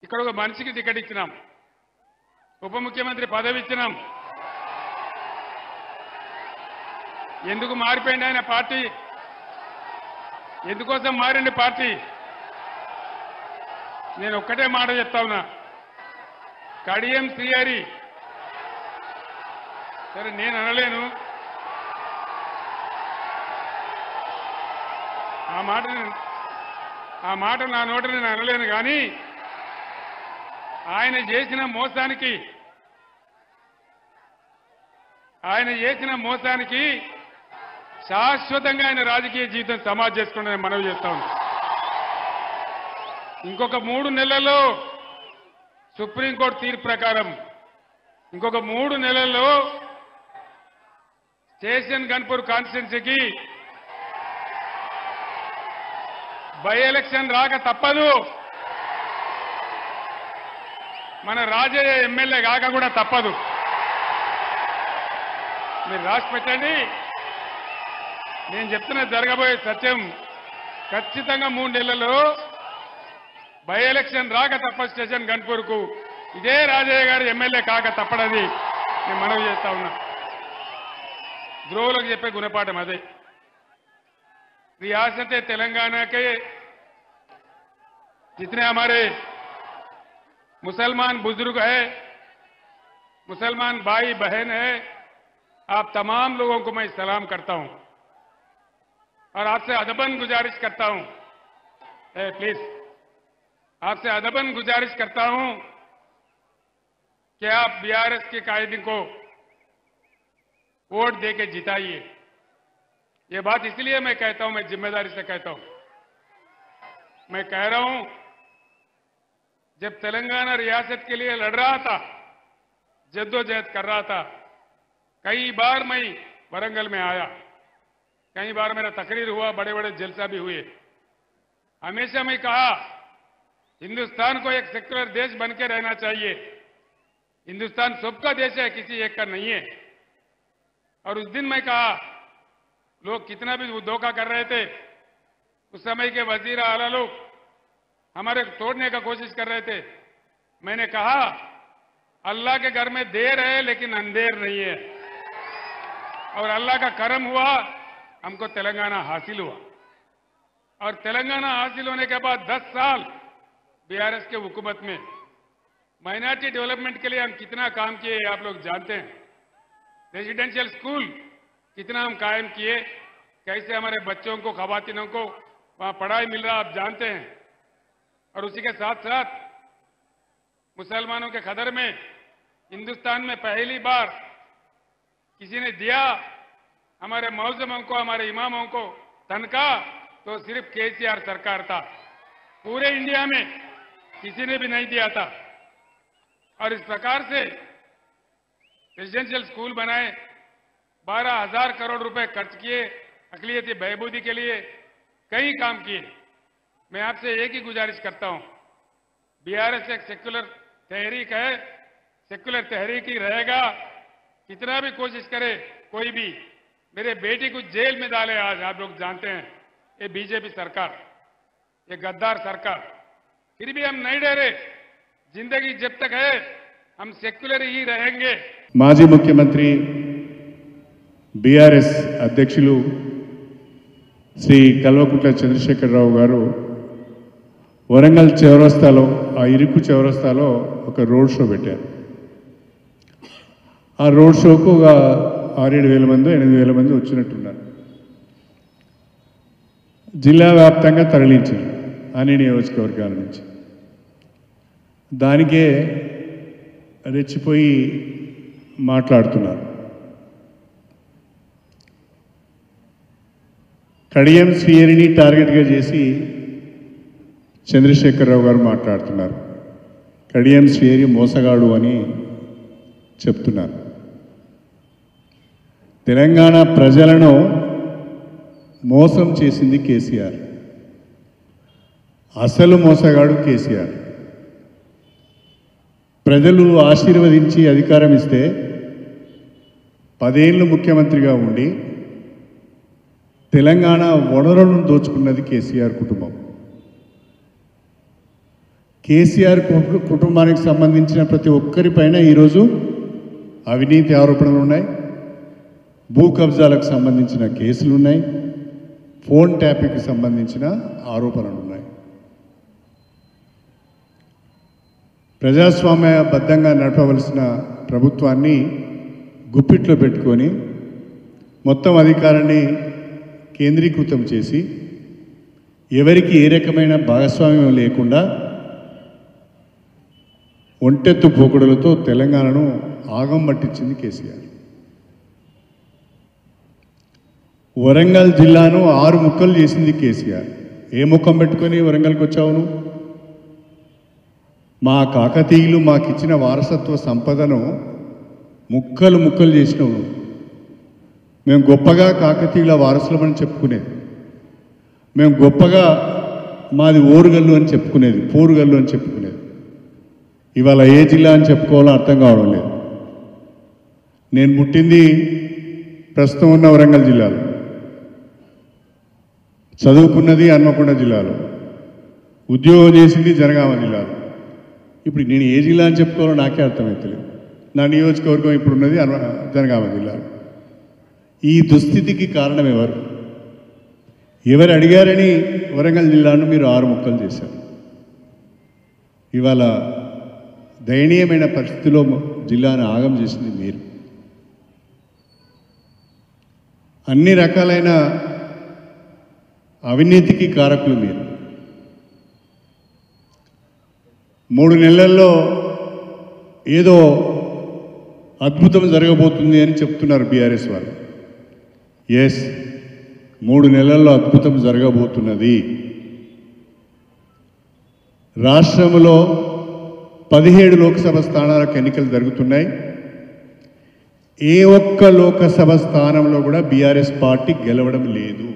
ఇక్కడ ఒక మనిషికి టికెట్ ఇచ్చినాం ఉప ముఖ్యమంత్రి పదవి ఇచ్చినాం ఎందుకు మారిపోయింది ఆయన పార్టీ ఎందుకోసం మారింది పార్టీ నేను ఒక్కటే మాట చెప్తా ఉన్నా కడియం శ్రీహరి సరే నేను అనలేను ఆ మాట నేను- ఆ మాట నా నోట నేను అనలేను కానీ ఆయన చేసిన మోసానికి ఆయన చేసిన మోసానికి శాశ్వతంగా ఆయన రాజకీయ జీవితం సమాజ్ చేసుకుని మనవి చేస్తా ఉన్నా ఇంకొక మూడు నెలల్లో సుప్రీంకోర్టు తీర్పు ప్రకారం ఇంకొక మూడు నెలల్లో స్టేషన్ గన్పూర్ కాన్స్టిట్యున్సీకి బై ఎలక్షన్ రాక తప్పదు మన రాజయ్య ఎమ్మెల్యే కాక కూడా తప్పదు మీరు రాసి పెట్టండి నేను చెప్తున్న జరగబోయే సత్యం ఖచ్చితంగా మూడు నెలల్లో బై ఎలక్షన్ రాక తప్ప స్టేషన్ గన్పూర్కు ఇదే రాజయ్య గారు ఎమ్మెల్యే కాక తప్పడది నేను మనవి చేస్తా ఉన్నా ద్రోవులకు చెప్పే గుణపాఠం అదే रियासत तेलंगाना के जितने हमारे मुसलमान बुजुर्ग है मुसलमान भाई बहन है आप तमाम लोगों को मैं सलाम करता हूं और आपसे अदबन गुजारिश करता हूं ए, प्लीज आपसे अदबन गुजारिश करता हूं कि आप बीआरएस के कायदे को वोट देके जिताइए ये बात इसलिए मैं कहता हूं मैं जिम्मेदारी से कहता हूं मैं कह रहा हूं जब तेलंगाना रियासत के लिए लड़ रहा था जद्दोजहद कर रहा था कई बार मैं वरंगल में आया कई बार मेरा तकरीर हुआ बड़े बड़े जलसा भी हुए हमेशा मैं कहा हिंदुस्तान को एक सेक्युलर देश बन के रहना चाहिए हिंदुस्तान सबका देश है किसी एक का नहीं है और उस दिन मैं कहा लोग कितना भी धोखा कर रहे थे उस समय के वजीर आला लोग हमारे तोड़ने का कोशिश कर रहे थे मैंने कहा अल्लाह के घर में देर है लेकिन अंधेर नहीं है और अल्लाह का करम हुआ हमको तेलंगाना हासिल हुआ और तेलंगाना हासिल होने के बाद 10 साल बीआरएस के हुकूमत में माइनॉरिटी डेवलपमेंट के लिए हम कितना काम किए आप लोग जानते हैं रेजिडेंशियल स्कूल कितना हम कायम किए कैसे हमारे बच्चों को खवातीनों को वहां पढ़ाई मिल रहा आप जानते हैं और उसी के साथ साथ मुसलमानों के खदर में हिंदुस्तान में पहली बार किसी ने दिया हमारे मौजमों को हमारे इमामों को तनख्वाह तो सिर्फ केसीआर सरकार था पूरे इंडिया में किसी ने भी नहीं दिया था और इस प्रकार से रेजिडेंशियल स्कूल बनाए बारह हजार करोड़ रुपए खर्च किए अकलियती बहबूदी के लिए कई काम किए मैं आपसे एक ही गुजारिश करता हूं बीआरएस एक सेक्युलर तहरीक है सेक्युलर तहरीक ही रहेगा कितना भी कोशिश करे कोई भी मेरे बेटी को जेल में डाले आज आप लोग जानते हैं ये बीजेपी सरकार ये गद्दार सरकार फिर भी हम नहीं डरे जिंदगी जब तक है हम सेक्युलर ही रहेंगे మాజీ ముఖ్యమంత్రి బీఆర్ఎస్ అధ్యక్షులు శ్రీ కల్వకుంట్ల చంద్రశేఖరరావు గారు వరంగల్ చౌరస్తాలో ఆ ఇరుకు చౌరస్తాలో ఒక రోడ్ షో పెట్టారు ఆ రోడ్ షోకు ఒక ఆరేడు వేల మంది ఎనిమిది వేల మంది వచ్చినట్టున్నారు జిల్లా వ్యాప్తంగా తరలించారు అన్ని నియోజకవర్గాల నుంచి దానికే రెచ్చిపోయి మాట్లాడుతున్నారు కడియం శ్రీహరిని టార్గెట్గా చేసి చంద్రశేఖరరావు గారు మాట్లాడుతున్నారు కడియం శ్రీహరి మోసగాడు అని చెప్తున్నారు తెలంగాణ ప్రజలను మోసం చేసింది కేసీఆర్ అసలు మోసగాడు కేసీఆర్ ప్రజలు ఆశీర్వదించి అధికారం ఇస్తే పదేళ్ళు ముఖ్యమంత్రిగా ఉండి తెలంగాణ వనరులను దోచుకున్నది కేసీఆర్ కుటుంబం కేసీఆర్ కు- కుటుంబానికి సంబంధించిన ప్రతి ఒక్కరిపైన ఈరోజు అవినీతి ఆరోపణలు ఉన్నాయి భూ కబ్జాలకు సంబంధించిన కేసులు ఉన్నాయి ఫోన్ ట్యాపింగ్కి సంబంధించిన ఆరోపణలు ఉన్నాయి ప్రజాస్వామ్యబద్ధంగా నడపవలసిన ప్రభుత్వాన్ని గుప్పిట్లో పెట్టుకొని మొత్తం అధికారాన్ని కేంద్రీకృతం చేసి ఎవరికి ఏ రకమైన భాగస్వామ్యం లేకుండా ఒంటెత్తు పోకుడులతో తెలంగాణను ఆగం పట్టించింది కేసీఆర్ వరంగల్ జిల్లాను ఆరు ముక్కలు చేసింది కేసీఆర్ ఏ ముఖం పెట్టుకొని వరంగల్కి వచ్చావు నువ్వు మా కాకతీయులు మాకిచ్చిన వారసత్వ సంపదను ముక్కలు ముక్కలు చేసినావు నువ్వు. మేము గొప్పగా కాకతీయుల వారసులమని చెప్పుకునేది మేము గొప్పగా మాది ఓరుగల్లు అని చెప్పుకునేది పోరుగల్లు అని చెప్పుకునేది ఇవాళ ఏ జిల్లా అని చెప్పుకోవాలో అర్థం కావడం లేదు నేను పుట్టింది ప్రస్తుతం ఉన్న వరంగల్ జిల్లాలో చదువుకున్నది హన్మకొండ జిల్లాలో ఉద్యోగం చేసింది జనగామ జిల్లాలో ఇప్పుడు నేను ఏ జిల్లా అని చెప్పుకోవాలో నాకే అర్థమవుతలేదు నా నియోజకవర్గం ఇప్పుడున్నది హన్మ జనగామ జిల్లాలో ఈ దుస్థితికి కారణం ఎవరు ఎవరు అడిగారని వరంగల్ జిల్లాను మీరు ఆరు ముక్కలు చేశారు ఇవాళ దయనీయమైన పరిస్థితిలో జిల్లాను ఆగం చేసింది మీరు అన్ని రకాలైన అవినీతికి కారకులు మీరు మూడు నెలల్లో ఏదో అద్భుతం జరగబోతుంది అని చెప్తున్నారు బీఆర్ఎస్ వాళ్ళు ఎస్ మూడు నెలల్లో అద్భుతం జరగబోతున్నది రాష్ట్రంలో పదిహేడు లోక్సభ స్థానాలకు ఎన్నికలు జరుగుతున్నాయి ఏ ఒక్క లోకసభ స్థానంలో కూడా బీఆర్ఎస్ పార్టీ గెలవడం లేదు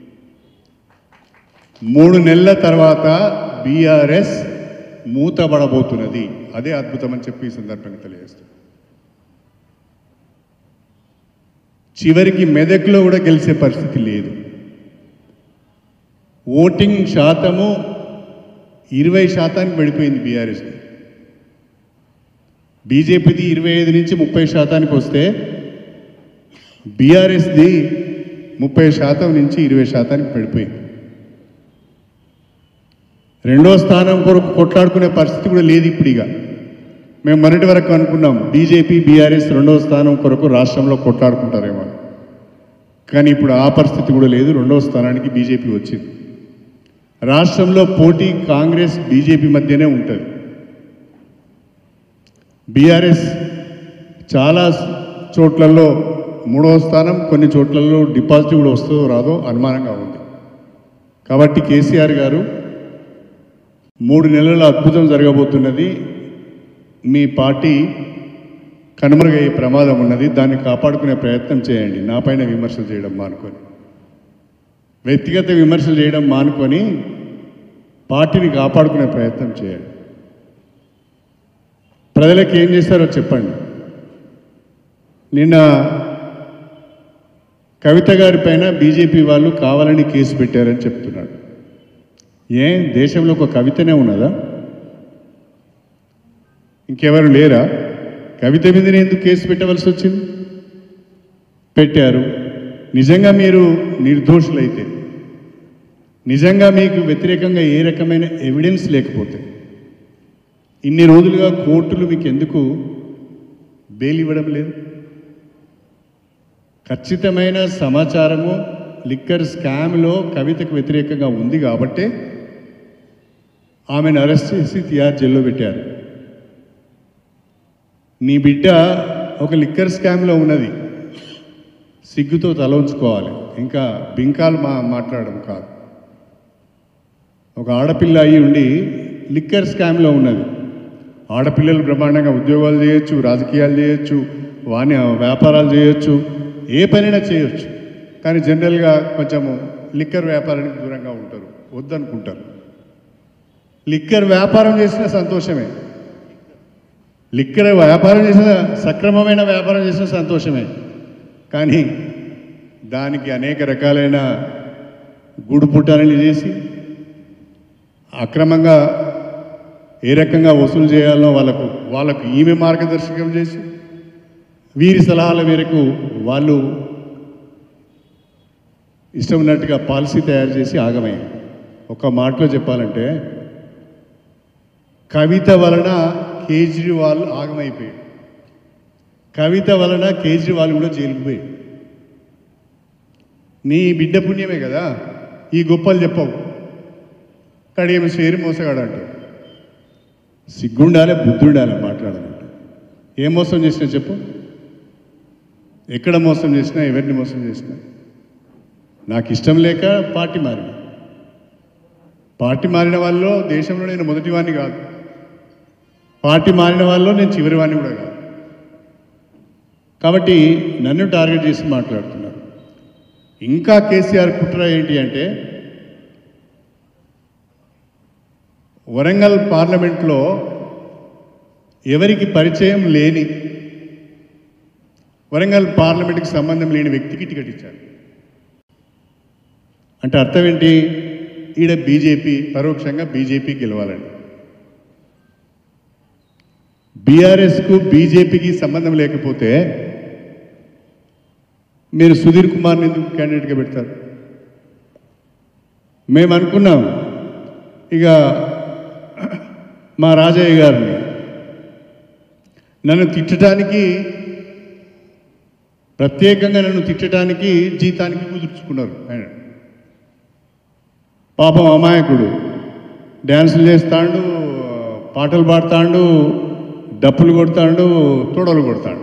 మూడు నెలల తర్వాత బీఆర్ఎస్ మూతబడబోతున్నది అదే అద్భుతం అని చెప్పి ఈ సందర్భంగా తెలియజేస్తుంది చివరికి మెదక్లో కూడా గెలిచే పరిస్థితి లేదు ఓటింగ్ శాతము ఇరవై శాతానికి పడిపోయింది బీఆర్ఎస్ది బీజేపీది ఇరవై ఐదు నుంచి ముప్పై శాతానికి వస్తే బీఆర్ఎస్ది ముప్పై శాతం నుంచి ఇరవై శాతానికి పడిపోయింది రెండో స్థానం కొరకు కొట్లాడుకునే పరిస్థితి కూడా లేదు ఇప్పుడు ఇక మేము మొన్నటి వరకు అనుకున్నాం బీజేపీ బీఆర్ఎస్ రెండో స్థానం కొరకు రాష్ట్రంలో కొట్లాడుకుంటారేమో అని. కానీ ఇప్పుడు ఆ పరిస్థితి కూడా లేదు రెండవ స్థానానికి బీజేపీ వచ్చింది రాష్ట్రంలో పోటీ కాంగ్రెస్ బీజేపీ మధ్యనే ఉంటుంది బీఆర్ఎస్ చాలా చోట్లలో మూడవ స్థానం కొన్ని చోట్లలో డిపాజిట్ కూడా వస్తుందో రాదో అనుమానంగా ఉంది కాబట్టి కేసీఆర్ గారు మూడు నెలల అద్భుతం జరగబోతున్నది మీ పార్టీ కనుమరుగయ్యే ప్రమాదం ఉన్నది దాన్ని కాపాడుకునే ప్రయత్నం చేయండి నాపైన విమర్శలు చేయడం మానుకొని వ్యక్తిగత విమర్శలు చేయడం మానుకొని పార్టీని కాపాడుకునే ప్రయత్నం చేయండి ప్రజలకు ఏం చేస్తారో చెప్పండి నిన్న కవిత గారి పైన బీజేపీ వాళ్ళు కావాలని కేసు పెట్టారని చెప్తున్నాడు ఏ దేశంలో ఒక కవితనే ఉన్నదా ఇంకెవరు లేరా కవిత మీదనే ఎందుకు కేసు పెట్టవలసి వచ్చింది పెట్టారు నిజంగా మీరు నిర్దోషులైతే నిజంగా మీకు వ్యతిరేకంగా ఏ రకమైన ఎవిడెన్స్ లేకపోతే ఇన్ని రోజులుగా కోర్టులు మీకు ఎందుకు బెయిల్ ఇవ్వడం లేదు ఖచ్చితమైన సమాచారము లిక్కర్ స్కామ్లో కవితకు వ్యతిరేకంగా ఉంది కాబట్టే ఆమెను అరెస్ట్ చేసి తిహార్ జైల్లో పెట్టారు నీ బిడ్డ ఒక లిక్కర్ స్కామ్లో ఉన్నది సిగ్గుతో తల ఉంచుకోవాలి ఇంకా బింకాలు మా మాట్లాడడం కాదు ఒక ఆడపిల్ల అయి ఉండి లిక్కర్ స్కామ్లో ఉన్నది ఆడపిల్లలు బ్రహ్మాండంగా ఉద్యోగాలు చేయొచ్చు రాజకీయాలు చేయొచ్చు వాణి వ్యాపారాలు చేయొచ్చు ఏ పనైనా చేయొచ్చు కానీ జనరల్గా కొంచెము లిక్కర్ వ్యాపారానికి దూరంగా ఉంటారు వద్దనుకుంటారు లిక్కర్ వ్యాపారం చేసిన సంతోషమే లిక్కర్ వ్యాపారం చేసిన సక్రమమైన వ్యాపారం చేసిన సంతోషమే కానీ దానికి అనేక రకాలైన గూడు పుట్టాలని చేసి అక్రమంగా ఏ రకంగా వసూలు చేయాలో వాళ్ళకు వాళ్ళకు ఈమె మార్గదర్శకం చేసి వీరి సలహాల మేరకు వాళ్ళు ఇష్టం ఉన్నట్టుగా పాలసీ తయారు చేసి ఆగమయ్యారు ఒక మాటలో చెప్పాలంటే కవిత వలన కేజ్రీవాల్ ఆగమైపోయాడు కవిత వలన కేజ్రీవాల్ కూడా జైలుకు పోయాడు నీ బిడ్డ పుణ్యమే కదా ఈ గొప్పలు చెప్పవు కడియం షేరు మోసగాడు అంటారు సిగ్గుండాలి బుద్ధుండాలి మాట్లాడాలంటే ఏం మోసం చేసినా చెప్పు ఎక్కడ మోసం చేసినా ఎవరిని మోసం చేసినా నాకు ఇష్టం లేక పార్టీ మారిన పార్టీ మారిన వాళ్ళలో దేశంలో నేను మొదటి వాడిని కాదు పార్టీ మారిన వాళ్ళలో నేను చివరి వాడిని కూడా కాదు కాబట్టి నన్ను టార్గెట్ చేసి మాట్లాడుతున్నారు ఇంకా కేసీఆర్ కుట్ర ఏంటి అంటే వరంగల్ పార్లమెంట్లో ఎవరికి పరిచయం లేని వరంగల్ పార్లమెంట్కి సంబంధం లేని వ్యక్తికి టికెట్ ఇచ్చారు అంటే అర్థం ఏంటి ఈడ బీజేపీ పరోక్షంగా బీజేపీ గెలవాలని బీఆర్ఎస్కు బీజేపీకి సంబంధం లేకపోతే మీరు సుధీర్ కుమార్ని ఎందుకు క్యాండిడేట్గా పెడతారు మేము అనుకున్నాం ఇక మా రాజయ్య గారిని నన్ను తిట్టడానికి ప్రత్యేకంగా నన్ను తిట్టడానికి జీతానికి కుదుర్చుకున్నారు ఆయన పాపం అమాయకుడు డ్యాన్సులు చేస్తాడు పాటలు పాడతాడు డప్పులు కొడతాడు తొడలు కొడతాడు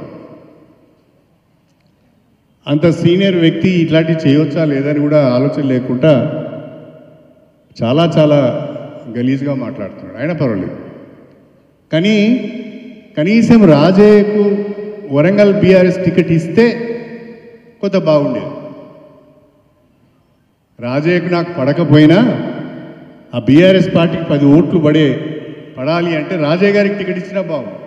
అంత సీనియర్ వ్యక్తి ఇట్లాంటివి చేయవచ్చా లేదని కూడా ఆలోచన లేకుండా చాలా చాలా గలీజ్గా మాట్లాడుతున్నాడు అయినా పర్వాలేదు కానీ కనీసం రాజయ్యకు వరంగల్ బీఆర్ఎస్ టికెట్ ఇస్తే కొంత బాగుండేది రాజయ్యకు నాకు పడకపోయినా ఆ బీఆర్ఎస్ పార్టీకి పది ఓట్లు పడే పడాలి అంటే రాజయ్య గారికి టికెట్ ఇచ్చినా బాగుంది